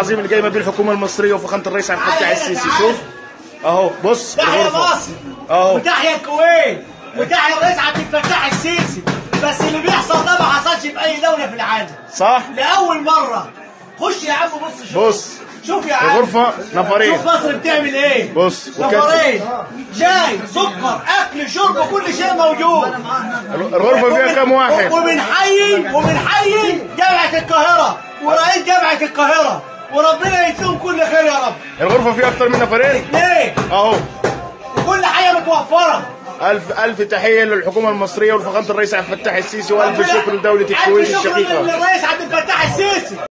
العظيم اللي جاي ما بين الحكومه المصريه وفخامه الرئيس عبد الفتاح السيسي شوف اهو بص تحيا الغرفه مصر اهو وتحيا الكويت وتحيا الرئيس عبد الفتاح السيسي بس اللي بيحصل ده ما حصلش في اي دوله في العالم صح لاول مره خش يا عم بص شوف بص شوف يا عم الغرفه نفرين شوف مصر بتعمل ايه بص نفرين شاي سكر اكل شرب كل شيء موجود الغرفه فيها كام واحد وبنحيي وبنحيي جامعه القاهره ورئيس جامعه القاهره وربنا يديهم كل خير يا رب الغرفه فيها اكتر من نفرين ليه اهو وكل حاجه متوفره الف الف تحيه للحكومه المصريه ولفخامه الرئيس عبد الفتاح السيسي والف ربنا- شكر لدوله ألف الكويت شكر الشقيقه للرئيس عبد الفتاح السيسي